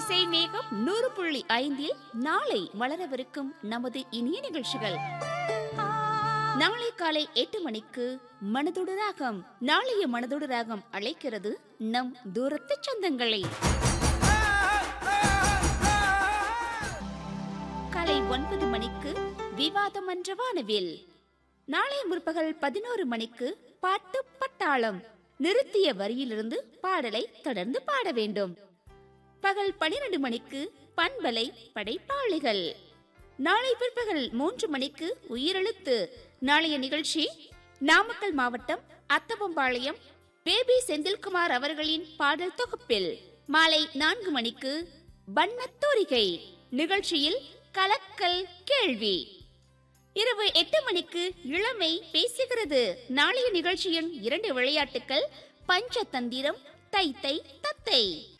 இசை மேகம் நூறு புள்ளி ஐந்தில் நாளை வளரவிருக்கும் நமது இனிய நிகழ்ச்சிகள் நாளை காலை எட்டு மணிக்கு மனதோடு ராகம் நாளைய மனதோடு ராகம் அழைக்கிறது நம் தூரத்து சொந்தங்களை காலை ஒன்பது மணிக்கு விவாதம் என்ற வானவில் நாளை முற்பகல் பதினோரு மணிக்கு பாட்டு பட்டாளம் நிறுத்திய வரியிலிருந்து பாடலை தொடர்ந்து பாட வேண்டும் பகல் பனிரெண்டு மணிக்கு பண்பலை படைப்பாளிகள் நாளை பிற்பகல் மூன்று மணிக்கு உயிரெழுத்து நாளைய நிகழ்ச்சி நாமக்கல் மாவட்டம் அத்தபம்பாளையம் பேபி செந்தில்குமார் அவர்களின் பாடல் தொகுப்பில் மாலை நான்கு மணிக்கு வண்ணத்தோரிகை நிகழ்ச்சியில் கலக்கல் கேள்வி இரவு எட்டு மணிக்கு இளமை பேசுகிறது நாளைய நிகழ்ச்சியின் இரண்டு விளையாட்டுகள் பஞ்சதந்திரம் தை தை தத்தை